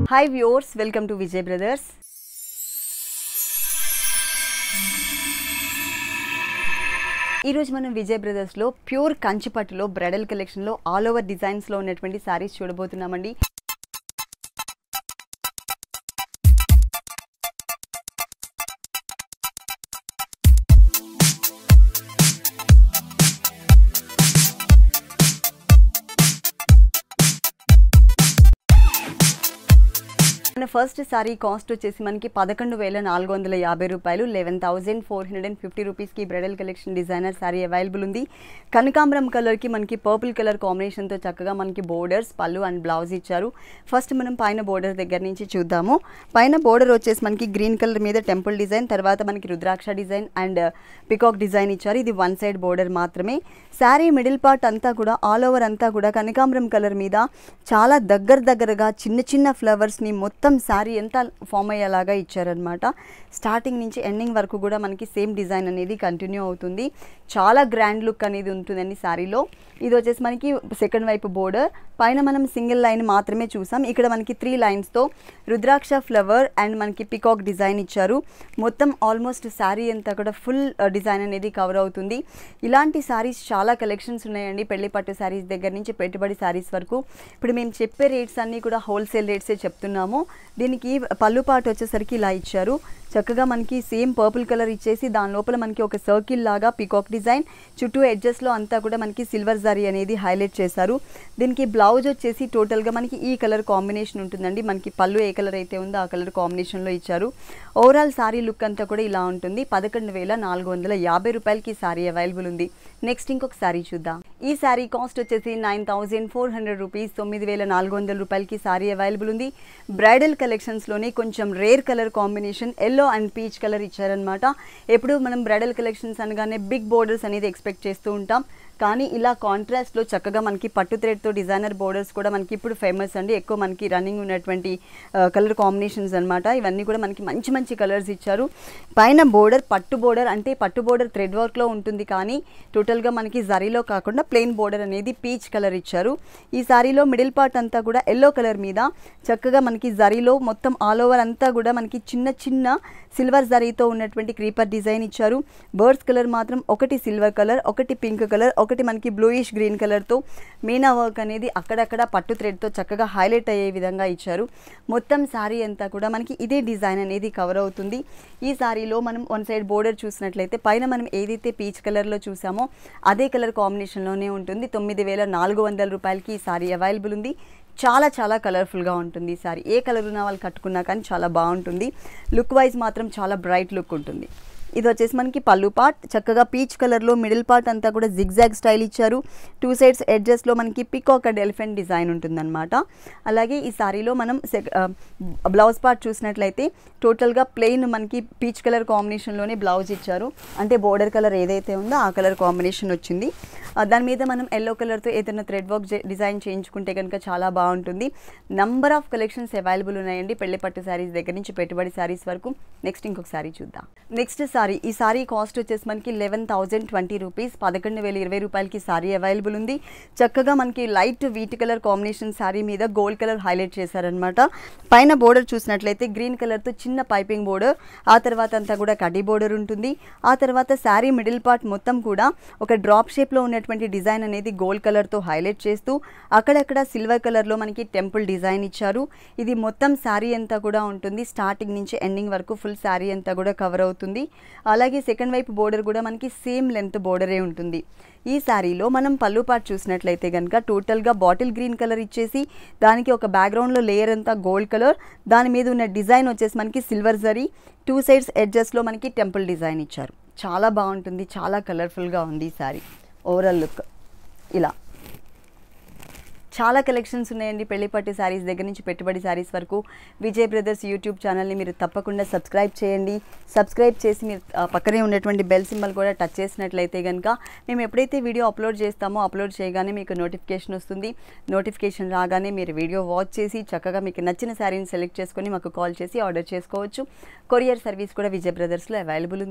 hi viewers welcome to Vijay Brothers ఈరోజు మనం విజయ్ బ్రదర్స్లో ప్యూర్ కంచిపట్టులో బ్రైడల్ కలెక్షన్లో ఆల్ ఓవర్ డిజైన్స్లో ఉన్నటువంటి శారీస్ చూడబోతున్నామండి మన ఫస్ట్ సారీ కాస్ట్ వచ్చేసి మనకి పదకొండు వేల నాలుగు వందల యాభై రూపాయలు eleven thousand four hundred and fifty రూపీస్కి bridal collection designer saree available ఉంది కనకాంబరం కలర్కి మనకి పర్పుల్ కలర్ కాంబినేషన్తో చక్కగా మనకి బోర్డర్స్ పళ్ళు అండ్ బ్లౌజ్ ఇచ్చారు ఫస్ట్ మనం పైన బోర్డర్ దగ్గర నుంచి చూద్దాము పైన బోర్డర్ వచ్చేసి మనకి గ్రీన్ కలర్ మీద టెంపుల్ డిజైన్ తర్వాత మనకి రుద్రాక్ష డిజైన్ అండ్ పికాక్ డిజైన్ ఇచ్చారు ఇది వన్ సైడ్ బోర్డర్ మాత్రమే శారీ మిడిల్ పార్ట్ అంతా కూడా ఆల్ ఓవర్ అంతా కూడా కనకాంబరం కలర్ మీద చాలా దగ్గర దగ్గరగా చిన్న చిన్న ఫ్లవర్స్ని మొత్తం శారీ ఎంత ఫామ్ అయ్యేలాగా ఇచ్చారనమాట స్టార్టింగ్ నుంచి ఎండింగ్ వరకు కూడా మనకి సేమ్ డిజైన్ అనేది కంటిన్యూ అవుతుంది చాలా గ్రాండ్ లుక్ అనేది ఉంటుందండి శారీలో ఇది వచ్చేసి మనకి సెకండ్ వైపు బోర్డర్ పైన మనం సింగిల్ లైన్ మాత్రమే చూసాం ఇక్కడ మనకి త్రీ లైన్స్తో రుద్రాక్ష ఫ్లవర్ అండ్ మనకి పికాక్ డిజైన్ ఇచ్చారు మొత్తం ఆల్మోస్ట్ శారీ అంతా కూడా ఫుల్ డిజైన్ అనేది కవర్ అవుతుంది ఇలాంటి శారీస్ చాలా కలెక్షన్స్ ఉన్నాయండి పెళ్లి పట్టు శారీస్ దగ్గర నుంచి పెట్టుబడి శారీస్ వరకు ఇప్పుడు మేము చెప్పే రేట్స్ అన్నీ కూడా హోల్సేల్ రేట్సే చెప్తున్నాము దీనికి పళ్ళు పాటు వచ్చేసరికి ఇలా ఇచ్చారు చక్కగా మనకి సేమ్ పర్పుల్ కలర్ ఇచ్చేసి దాని లోపల మనకి ఒక సర్కిల్ లాగా పికాక్ డిజైన్ చుట్టూ ఎడ్జెస్లో అంతా కూడా మనకి సిల్వర్ జరీ అనేది హైలైట్ చేశారు దీనికి బ్లౌజ్ వచ్చేసి టోటల్గా మనకి ఈ కలర్ కాంబినేషన్ ఉంటుందండి మనకి పళ్ళు ఏ కలర్ అయితే ఉందో ఆ కలర్ కాంబినేషన్లో ఇచ్చారు ఓవరాల్ సారీ లుక్ అంతా కూడా ఇలా ఉంటుంది పదకొండు వేల నాలుగు వందల యాభై రూపాయలకి సారీ అవైలబుల్ ఉంది నెక్స్ట్ ఇంకొక సారీ చూద్దాం ఈ సారీ కాస్ట్ వచ్చేసి nine thousand four hundred rupees తొమ్మిది వేల నాలుగు వందల రూపాయలకి సారీ అవైలబుల్ ఉంది బ్రైడల్ కలెక్షన్స్లోనే కొంచెం rare colour combination yellow and peach colour ఇచ్చారనమాట ఎప్పుడు మనం బ్రైడల్ కలెక్షన్స్ అనగానే బిగ్ బోర్డర్స్ అనేది ఎక్స్పెక్ట్ చేస్తూ ఉంటాం కానీ ఇలా కాంట్రాస్ట్లో చక్కగా మనకి పట్టు థ్రెడ్తో డిజైనర్ బోర్డర్స్ కూడా మనకి ఇప్పుడు ఫేమస్ అండి ఎక్కువ మనకి రన్నింగ్ ఉన్నటువంటి కలర్ కాంబినేషన్స్ అనమాట ఇవన్నీ కూడా మనకి మంచి మంచి కలర్స్ ఇచ్చారు పైన బోర్డర్ పట్టు బోర్డర్ అంటే పట్టు బోర్డర్ థ్రెడ్ వర్క్లో ఉంటుంది కానీ టోటల్గా మనకి జరీలో కాకుండా ప్లెయిన్ బోర్డర్ అనేది పీచ్ కలర్ ఇచ్చారు ఈ సారీలో మిడిల్ పార్ట్ అంతా కూడా ఎల్లో కలర్ మీద చక్కగా మనకి జరీలో మొత్తం ఆల్ ఓవర్ అంతా కూడా మనకి చిన్న చిన్న సిల్వర్ జరీతో ఉన్నటువంటి క్రీపర్ డిజైన్ ఇచ్చారు బర్డ్స్ కలర్ మాత్రం ఒకటి సిల్వర్ కలర్ ఒకటి పింక్ కలర్ ఒకటి మనకి బ్లూయిష్ గ్రీన్ కలర్తో మీనా వర్క్ అనేది అక్కడక్కడ పట్టు థ్రెడ్తో చక్కగా హైలైట్ అయ్యే విధంగా ఇచ్చారు మొత్తం శారీ అంతా కూడా మనకి ఇదే డిజైన్ అనేది కవర్ అవుతుంది ఈ శారీలో మనం వన్ సైడ్ బోర్డర్ చూసినట్లయితే పైన మనం ఏదైతే పీచ్ కలర్లో చూసామో అదే కలర్ కాంబినేషన్లోనే ఉంటుంది తొమ్మిది వేల నాలుగు వందల రూపాయలకి ఈ శారీ అవైలబుల్ ఉంది చాలా చాలా కలర్ఫుల్గా ఉంటుంది ఈ సారీ ఏ కలర్ ఉన్న వాళ్ళు కట్టుకున్నా కానీ చాలా బాగుంటుంది లుక్ వైజ్ మాత్రం చాలా బ్రైట్ లుక్ ఉంటుంది ఇది వచ్చేసి మనకి పళ్ళు పార్ట్ చక్కగా పీచ్ కలర్లో మిడిల్ పార్ట్ అంతా కూడా జిగ్జాగ్ స్టైల్ ఇచ్చారు టూ సైడ్స్ ఎడ్జెస్లో మనకి పికాక్ అండ్ ఎలిఫెంట్ డిజైన్ ఉంటుందన్నమాట అలాగే ఈ సారీలో మనం బ్లౌజ్ పార్ట్ చూసినట్లయితే టోటల్గా ప్లెయిన్ మనకి పీచ్ కలర్ కాంబినేషన్లోనే బ్లౌజ్ ఇచ్చారు అంటే బోర్డర్ కలర్ ఏదైతే ఉందో ఆ కలర్ కాంబినేషన్ వచ్చింది దాని మీద మనం ఎల్లో కలర్తో ఏదైనా థ్రెడ్ వర్క్ డిజైన్ చేయించుకుంటే కనుక చాలా బాగుంటుంది నంబర్ ఆఫ్ కలెక్షన్స్ అవైలబుల్ ఉన్నాయండి పెళ్లి పట్టు శారీస్ దగ్గర నుంచి పెట్టుబడి శారీస్ వరకు నెక్స్ట్ ఇంకొక శారీ చూద్దాం నెక్స్ట్ సారీ ఈ సారీ కాస్ట్ వచ్చేసి మనకి లెవెన్ థౌజండ్ ట్వంటీ రూపీస్ పదకొండు వేల ఇరవై రూపాయలకి సారీ అవైలబుల్ ఉంది చక్కగా మనకి light wheat colour combination saree మీద గోల్డ్ కలర్ హైలైట్ చేశారనమాట పైన బోర్డర్ చూసినట్లయితే గ్రీన్ కలర్తో చిన్న పైపింగ్ బోర్డర్ ఆ తర్వాత అంతా కూడా కడ్డీ బోర్డర్ ఉంటుంది ఆ తర్వాత శారీ మిడిల్ పార్ట్ మొత్తం కూడా ఒక డ్రాప్ షేప్లో ఉన్నటువంటి డిజైన్ అనేది గోల్డ్ కలర్తో హైలైట్ చేస్తూ అక్కడక్కడ సిల్వర్ కలర్లో మనకి టెంపుల్ డిజైన్ ఇచ్చారు ఇది మొత్తం శారీ అంతా కూడా ఉంటుంది స్టార్టింగ్ నుంచి ఎండింగ్ వరకు ఫుల్ శారీ అంతా కూడా కవర్ అవుతుంది అలాగే సెకండ్ వైపు బోర్డర్ కూడా మనకి సేమ్ లెంత్ బోర్డరే ఉంటుంది ఈ శారీలో మనం పళ్ళు పాటు చూసినట్లయితే కనుక టోటల్గా బాటిల్ గ్రీన్ కలర్ ఇచ్చేసి దానికి ఒక బ్యాక్గ్రౌండ్లో లేయర్ అంతా గోల్డ్ కలర్ దాని మీద ఉన్న డిజైన్ వచ్చేసి మనకి సిల్వర్ జరీ టూ సైడ్స్ ఎడ్జెస్లో మనకి టెంపుల్ డిజైన్ ఇచ్చారు చాలా బాగుంటుంది చాలా కలర్ఫుల్గా ఉంది ఈ శారీ ఓవరాల్ లుక్ ఇలా చాలా కలెక్షన్స్ ఉన్నాయండి పెళ్లిపట్టు శారీస్ దగ్గర నుంచి పెట్టుబడి శారీస్ వరకు విజయ్ బ్రదర్స్ యూట్యూబ్ ఛానల్ని మీరు తప్పకుండా సబ్స్క్రైబ్ చేయండి సబ్స్క్రైబ్ చేసి మీరు ఆ, పక్కనే ఉన్నటువంటి బెల్ సింబల్ కూడా టచ్ చేసినట్లయితే కనుక మేము ఎప్పుడైతే వీడియో అప్లోడ్ చేస్తామో అప్లోడ్ చేయగానే మీకు నోటిఫికేషన్ వస్తుంది నోటిఫికేషన్ రాగానే మీరు వీడియో వాచ్ చేసి చక్కగా మీకు నచ్చిన శారీని సెలెక్ట్ చేసుకొని మాకు కాల్ చేసి ఆర్డర్ చేసుకోవచ్చు కొరియర్ సర్వీస్ కూడా విజయ్ బ్రదర్స్లో అవైలబుల్ ఉంది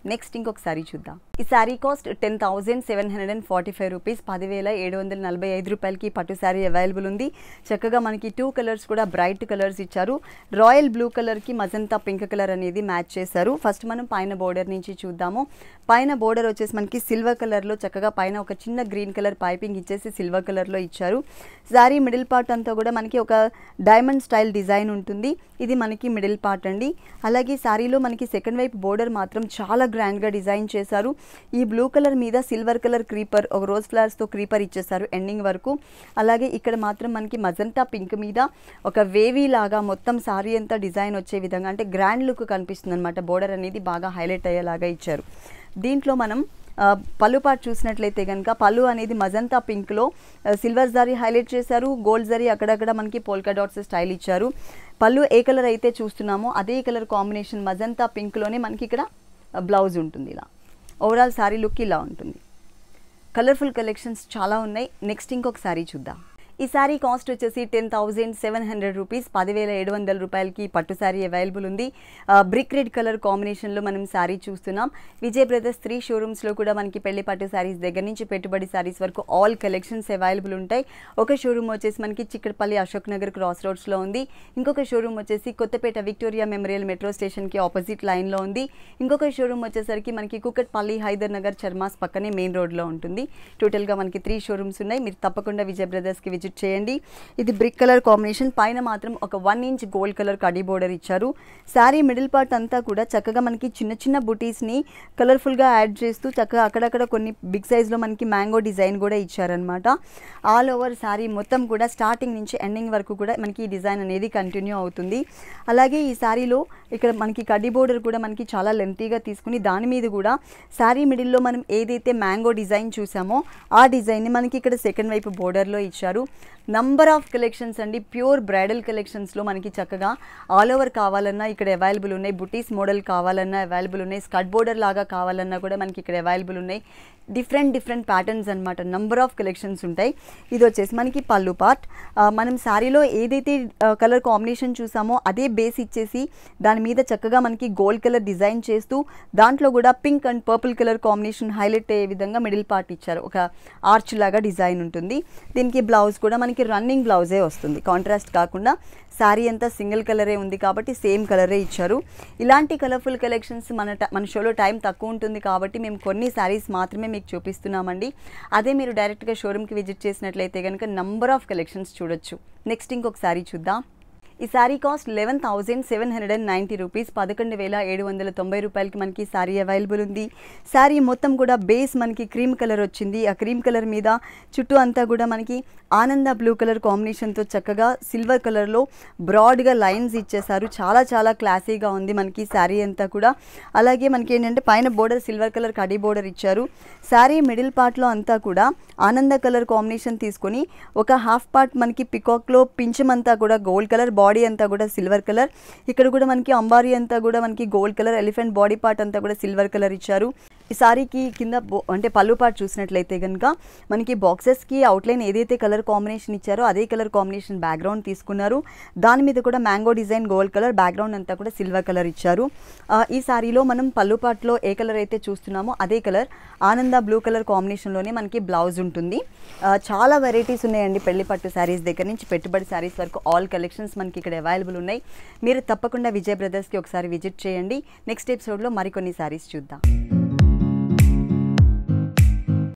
నెక్స్ట్ ఇంకొక సారీ చూద్దాం ఈ saree cost ten thousand seven hundred and forty five rupees పదివేల ఏడు వందల నలభై ఐదు రూపాయలకి పట్టు శారీ అవైలబుల్ ఉంది చక్కగా మనకి టూ కలర్స్ కూడా బ్రైట్ కలర్స్ ఇచ్చారు రాయల్ బ్లూ కలర్కి మజంతా పింక్ కలర్ అనేది మ్యాచ్ చేశారు ఫస్ట్ మనం పైన బోర్డర్ నుంచి చూద్దాము పైన బోర్డర్ వచ్చేసి మనకి సిల్వర్ కలర్లో చక్కగా పైన ఒక చిన్న గ్రీన్ కలర్ పైపింగ్ ఇచ్చేసి సిల్వర్ కలర్లో ఇచ్చారు శారీ మిడిల్ పార్ట్ అంతా కూడా మనకి ఒక డైమండ్ స్టైల్ డిజైన్ ఉంటుంది ఇది మనకి మిడిల్ పార్ట్ అండి అలాగే శారీలో మనకి సెకండ్ వైపు బోర్డర్ మాత్రం చాలా గ్రాండ్గా డిజైన్ చేశారు ఈ బ్లూ కలర్ మీద సిల్వర్ కలర్ క్రీపర్ ఒక రోజ్ ఫ్లవర్స్తో క్రీపర్ ఇచ్చేసారు ఎండింగ్ వరకు అలాగే ఇక్కడ మాత్రం మనకి మజంతా పింక్ మీద ఒక వేవీ లాగా మొత్తం శారీ అంతా డిజైన్ వచ్చే విధంగా అంటే గ్రాండ్ లుక్ కనిపిస్తుంది అనమాట బోర్డర్ అనేది బాగా హైలైట్ అయ్యేలాగా ఇచ్చారు దీంట్లో మనం ఆ, పళ్ళు పాటు చూసినట్లయితే కనుక పళ్ళు అనేది మజంతా పింక్లో సిల్వర్ జరీ హైలైట్ చేశారు గోల్డ్ జరీ అక్కడక్కడ మనకి పోల్కా డాట్స్ స్టైల్ ఇచ్చారు పళ్ళు ఏ కలర్ అయితే చూస్తున్నామో అదే కలర్ కాంబినేషన్ మజంతా పింక్లోనే మనకి ఇక్కడ బ్లౌజ్ ఉంటుంది ఇలా ఓవరాల్ శారీ లుక్ ఇలా ఉంటుంది కలర్ఫుల్ కలెక్షన్స్ చాలా ఉన్నాయి నెక్స్ట్ ఇంకొక శారీ చూద్దాం ఈ శారీ కాస్ట్ వచ్చేసి ten thousand seven hundred rupees పదివేల ఏడు వందల రూపాయలకి పట్టు శారీ అవైలబుల్ ఉంది బ్రిక్ రెడ్ కలర్ కాంబినేషన్లో మనం శారీ చూస్తున్నాం విజయ్ బ్రదర్స్ త్రీ షోరూమ్స్లో కూడా మనకి పెళ్లి పట్టు శారీస్ దగ్గర నుంచి పెట్టుబడి శారీస్ వరకు ఆల్ కలెక్షన్స్ అవైలబుల్ ఉంటాయి ఒక షోరూమ్ వచ్చేసి మనకి చిక్కడపల్లి అశోక్ నగర్ క్రాస్ రోడ్స్లో ఉంది ఇంకొక షోరూమ్ వచ్చేసి కొత్తపేట విక్టోరియా మెమోరియల్ మెట్రో స్టేషన్కి ఆపోజిట్ లైన్లో ఉంది ఇంకొక షోరూమ్ వచ్చేసరికి మనకి కుకట్పల్లి హైదర్ నగర్ చర్మాస్ పక్కనే మెయిన్ రోడ్లో ఉంటుంది టోటల్గా మనకి త్రీ షోరూమ్స్ ఉన్నాయి మీరు తప్పకుండా విజయ్ బ్రదర్స్కి విజిట్ చేయండి ఇది బ్రిక్ కలర్ కాంబినేషన్ పైన మాత్రం ఒక వన్ ఇంచ్ గోల్డ్ కలర్ కడీ బోర్డర్ ఇచ్చారు శారీ మిడిల్ పార్ట్ అంతా కూడా చక్కగా మనకి చిన్న చిన్న బుటీస్ని కలర్ఫుల్గా యాడ్ చేస్తూ చక్కగా అక్కడక్కడ కొన్ని బిగ్ సైజ్లో మనకి మ్యాంగో డిజైన్ కూడా ఇచ్చారనమాట ఆల్ ఓవర్ శారీ మొత్తం కూడా స్టార్టింగ్ నుంచి ఎండింగ్ వరకు కూడా మనకి ఈ డిజైన్ అనేది కంటిన్యూ అవుతుంది అలాగే ఈ శారీలో ఇక్కడ మనకి కడ్డీ బోర్డర్ కూడా మనకి చాలా లెంతీగా తీసుకుని దాని మీద కూడా శారీ మిడిల్లో మనం ఏదైతే మ్యాంగో డిజైన్ చూసామో ఆ డిజైన్ని మనకి ఇక్కడ సెకండ్ వైపు బోర్డర్లో ఇచ్చారు నంబర్ ఆఫ్ కలెక్షన్స్ అండి ప్యూర్ బ్రైడల్ కలెక్షన్స్లో మనకి చక్కగా ఆల్ ఓవర్ కావాలన్నా ఇక్కడ అవైలబుల్ ఉన్నాయి బుటీస్ మోడల్ కావాలన్నా అవైలబుల్ ఉన్నాయి స్కట్ బోర్డర్ లాగా కావాలన్నా కూడా మనకి ఇక్కడ అవైలబుల్ ఉన్నాయి డిఫరెంట్ డిఫరెంట్ ప్యాటర్న్స్ అనమాట నంబర్ ఆఫ్ కలెక్షన్స్ ఉంటాయి ఇది వచ్చేసి మనకి పళ్ళు పార్ట్ ఆ, మనం శారీలో ఏదైతే కలర్ కాంబినేషన్ చూసామో అదే బేస్ ఇచ్చేసి దాని మీద చక్కగా మనకి గోల్డ్ కలర్ డిజైన్ చేస్తూ దాంట్లో కూడా pink and purple colour combination highlight అయ్యే విధంగా మిడిల్ పార్ట్ ఇచ్చారు ఒక ఆర్చ్ లాగా డిజైన్ ఉంటుంది దీనికి బ్లౌజ్ కూడా మనకి రన్నింగ్ బ్లౌజే వస్తుంది కాంట్రాస్ట్ కాకుండా శారీ అంతా సింగిల్ కలరే ఉంది కాబట్టి సేమ్ కలరే ఇచ్చారు ఇలాంటి కలర్ఫుల్ కలెక్షన్స్ మన ట- మన షోలో టైం తక్కువ ఉంటుంది కాబట్టి మేము కొన్ని శారీస్ మాత్రమే మీకు చూపిస్తున్నామండి అదే మీరు డైరెక్ట్గా షోరూమ్కి విజిట్ చేసినట్లయితే కనుక నంబర్ ఆఫ్ కలెక్షన్స్ చూడొచ్చు నెక్స్ట్ ఇంకొక శారీ చూద్దాం ఈ saree cost eleven thousand seven hundred and ninety rupees పదకొండు వేల ఏడు వందల తొంభై రూపాయలకి మనకి శారీ అవైలబుల్ ఉంది శారీ మొత్తం కూడా బేస్ మనకి క్రీమ్ కలర్ వచ్చింది ఆ క్రీమ్ కలర్ మీద చుట్టూ అంతా కూడా మనకి ఆనంద బ్లూ కలర్ కాంబినేషన్తో చక్కగా సిల్వర్ కలర్లో బ్రాడ్గా లైన్స్ ఇచ్చేసారు చాలా చాలా క్లాసీగా ఉంది మనకి శారీ అంతా కూడా అలాగే మనకి ఏంటంటే పైన బోర్డర్ సిల్వర్ కలర్ కడీ బోర్డర్ ఇచ్చారు శారీ మిడిల్ పార్ట్లో అంతా కూడా ఆనంద కలర్ కాంబినేషన్ తీసుకొని ఒక హాఫ్ పార్ట్ మనకి పికాక్లో పించమంతా కూడా గోల్డ్ కలర్ బాడీ అంతా కూడా సిల్వర్ కలర్ ఇక్కడ కూడా మనకి అంబారీ అంతా కూడా మనకి gold colour elephant body part అంతా కూడా సిల్వర్ కలర్ ఇచ్చారు ఈ సారీకి కింద బో- అంటే పళ్ళు పార్ట్ చూసినట్లయితే కనుక మనకి బాక్సెస్కి అవుట్లైన్ ఏదైతే కలర్ కాంబినేషన్ ఇచ్చారో అదే కలర్ కాంబినేషన్ బ్యాక్గ్రౌండ్ తీసుకున్నారు దాని మీద కూడా mango design gold colour background అంతా కూడా సిల్వర్ కలర్ ఇచ్చారు ఆ, ఈ సారీలో మనం పళ్ళు పార్ట్లో ఏ కలర్ అయితే చూస్తున్నామో అదే కలర్ ఆనంద బ్లూ కలర్ కాంబినేషన్లోనే మనకి బ్లౌజ్ ఉంటుంది ఆ, చాలా వెరైటీస్ ఉన్నాయండి పెళ్లి పట్టు శారీస్ దగ్గర నుంచి పెట్టుబడి శారీస్ వరకు ఆల్ కలెక్షన్స్ మనకి ఇక్కడ అవైలబుల్ ఉన్నాయి మీరు తప్పకుండా విజయ్ బ్రదర్స్కి ఒకసారి విజిట్ చేయండి నెక్స్ట్ ఎపిసోడ్లో మరికొన్ని శారీస్ చూద్దాం